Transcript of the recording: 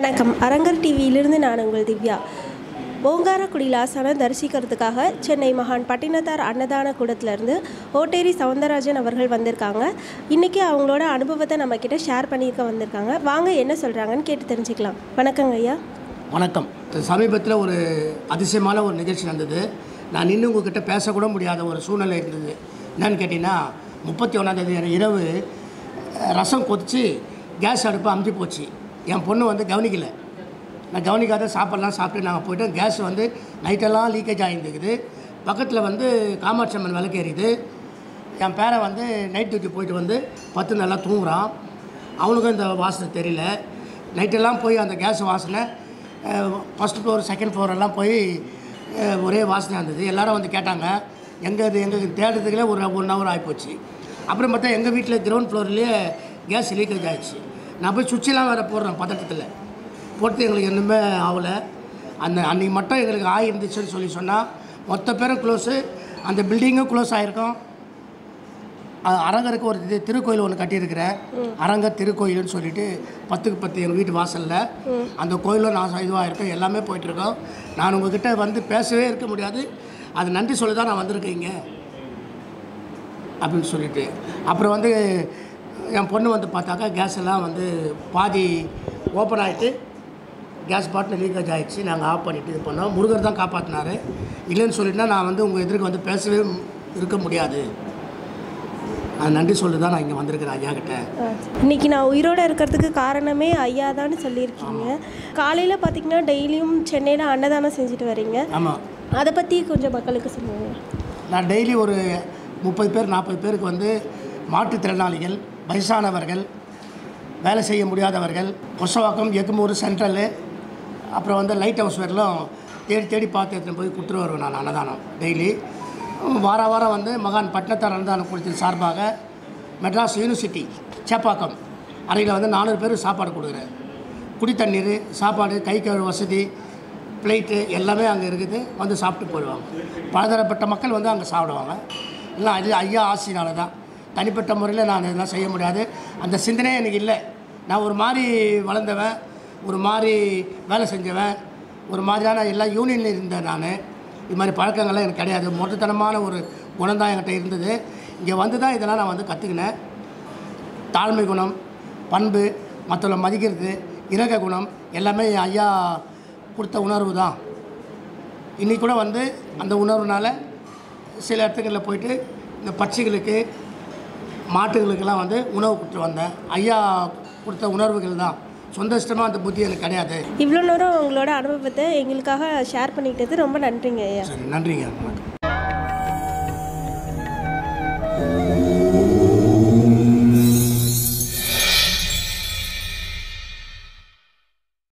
வணக்கம் அரங்கர் டிவியிலிருந்து நான் உங்கள் திவ்யா ஓங்காரக்குடி லாசான தரிசிக்கிறதுக்காக சென்னை மகான் பட்டினத்தார் அன்னதான கூடத்திலேருந்து ஓட்டேரி சவுந்தரராஜன் அவர்கள் வந்திருக்காங்க இன்றைக்கி அவங்களோட அனுபவத்தை நம்மக்கிட்ட ஷேர் பண்ணியிருக்க வந்திருக்காங்க வாங்க என்ன சொல்கிறாங்கன்னு கேட்டு தெரிஞ்சுக்கலாம் வணக்கங்க ஐயா வணக்கம் சமீபத்தில் ஒரு அதிசயமான ஒரு நிகழ்ச்சி நடந்தது நான் நின்று உங்ககிட்ட பேசக்கூட முடியாத ஒரு சூழ்நிலை இருந்தது என்னன்னு கேட்டிங்கன்னா முப்பத்தி ஒன்றாந்தேதி இரவு அஹ், ரசம் கொதித்து கேஸ் அடுப்பு அமுத்தி போச்சு என் பொண்ணு வந்து கவனிக்கல நான் கவனிக்காத சாப்பாடெல்லாம் சாப்பிட்டு நாங்கள் போயிட்டோம் கேஸ் வந்து நைட்டெல்லாம் லீக்கேஜ் ஆகிருந்துக்குது பக்கத்தில் வந்து காமாட்சி அம்மன் விளக்கு எரியுது என் பேரை வந்து நைட் டியூட்டி போயிட்டு வந்து பத்து நல்லா தூங்குறான் அவனுக்கும் இந்த வாசனை தெரியல நைட்டெல்லாம் போய் அந்த கேஸ் வாசனை ஃபஸ்ட் ஃப்ளோர் செகண்ட் ஃப்ளோர் எல்லாம் போய் அஹ், ஒரே வாசனையாக இருந்தது எல்லாரும் வந்து கேட்டாங்க எங்கே இது எங்கே தேடுறதுக்குள்ளே ஒரு ஒன் ஹவர் ஆகிப்போச்சு அப்புறம் பார்த்தா எங்கள் வீட்டில் கிரவுண்ட் ஃப்ளோர்லேயே கேஸ் லீக்கேஜ் ஆயிடுச்சு நான் போய் சுவிட்செல்லாம் வேறு போடுறேன் பதட்டத்தில் போட்டு எங்களுக்கு இன்னுமே ஆகலை அந்த அன்றைக்கி மட்டும் எங்களுக்கு ஆகிருந்துச்சுன்னு சொல்லி சொன்னால் மொத்த பேரும் க்ளோஸு அந்த பில்டிங்கும் க்ளோஸ் ஆகிருக்கும் அ- அரங்கருக்கு ஒரு இது திருக்கோயில் ஒன்று கட்டியிருக்கிறேன் அரங்க திருக்கோயில்னு சொல்லிட்டு பத்துக்கு பத்து எங்கள் வீட்டு வாசலில் அந்த கோயிலும் நான் இதுவாக இருக்கேன் எல்லாமே போயிட்டுருக்கோம் நான் உங்ககிட்ட வந்து பேசவே இருக்க முடியாது அது நன்றி சொல்லி தான் நான் வந்திருக்கேன் இங்கே அப்படின்னு சொல்லிட்டு அப்புறம் வந்து என் பொண்ணு வந்து பார்த்தாக்கா கேஸ் எல்லாம் வந்து பாதி ஓப்பன் ஆகிட்டு கேஸ் பாட்டில் லீக்கேஜ் ஆகிடுச்சு நாங்கள் ஆஃப் பண்ணிவிட்டு இது பண்ணோம் முருகர் தான் காப்பாற்றினாரு இல்லைன்னு சொல்லிட்டுனா நான் வந்து உங்கள் எதிர்க்கு வந்து பேசவே இருக்க முடியாது அது நன்றி சொல்லி தான் நான் இங்கே வந்திருக்கிறேன் ஐயா கிட்ட இன்னைக்கு நான் உயிரோடு இருக்கிறதுக்கு காரணமே ஐயா தான் சொல்லியிருக்கீங்க காலையில் பார்த்தீங்கன்னா டெய்லியும் சென்னையில் அன்னதானம் செஞ்சுட்டு வரீங்க ஆமாம் அதை பற்றி கொஞ்சம் மக்களுக்கு சொல்லுங்கள் நான் டெய்லி ஒரு முப்பது பேர் நாற்பது பேருக்கு வந்து மாற்றுத்திறனாளிகள் வயசானவர்கள் வேலை செய்ய முடியாதவர்கள் கொசவாக்கம் எக்குமூர் சென்ட்ரலு அப்புறம் வந்து லைட் ஹவுஸ் வரலும் தேடி தேடி பார்த்து எடுத்துன்னு போய் கொடுத்துட்டு வருவேன் நான் அன்னதானம் டெய்லி வார வாரம் வந்து மகான் பட்டினத்தார் அன்னதான குழுத்தின் சார்பாக மெட்ராஸ் யூனிவர்சிட்டி சேப்பாக்கம் அறையில் வந்து நானூறு பேர் சாப்பாடு கொடுக்குறேன் குடி தண்ணீர் சாப்பாடு கை கழுவு வசதி பிளேட்டு எல்லாமே அங்கே இருக்குது வந்து சாப்பிட்டு போயிடுவாங்க பலதரப்பட்ட மக்கள் வந்து அங்கே சாப்பிடுவாங்க எல்லாம் அது ஐயா ஆசையினால தான் தனிப்பட்ட முறையில் நான் இதெல்லாம் செய்ய முடியாது அந்த சிந்தனையே எனக்கு இல்லை நான் ஒரு மாதிரி வளர்ந்தவன் ஒரு மாதிரி வேலை செஞ்சவன் ஒரு மாதிரியான எல்லா யூனியனில் இருந்தேன் நான் இது மாதிரி பழக்கங்கள்லாம் எனக்கு கிடையாது மொட்டத்தனமான ஒரு குணம் தான் என்கிட்ட இருந்தது இங்கே வந்து தான் இதெல்லாம் நான் வந்து கற்றுக்கினேன் தாழ்மை குணம் பண்பு மற்றவங்களை மதிக்கிறது இறக்க குணம் எல்லாமே என் ஐயா கொடுத்த உணர்வு தான் இன்றைக்கி கூட வந்து அந்த உணர்வுனால சில இடத்துங்களில் போயிட்டு இந்த பட்சிகளுக்கு மாட்டுகளுக்கெல்லாம் வந்து உணவு கொடுத்துட்டு வந்தேன் ஐயா கொடுத்த உணர்வுகள் தான் சொந்த இஷ்டமாக அந்த புத்தி எனக்கு கிடையாது இவ்வளோ நேரம் உங்களோட அனுபவத்தை எங்களுக்காக ஷேர் பண்ணிக்கிட்டது ரொம்ப நன்றிங்க ஐயா சரி நன்றிங்க வணக்கம்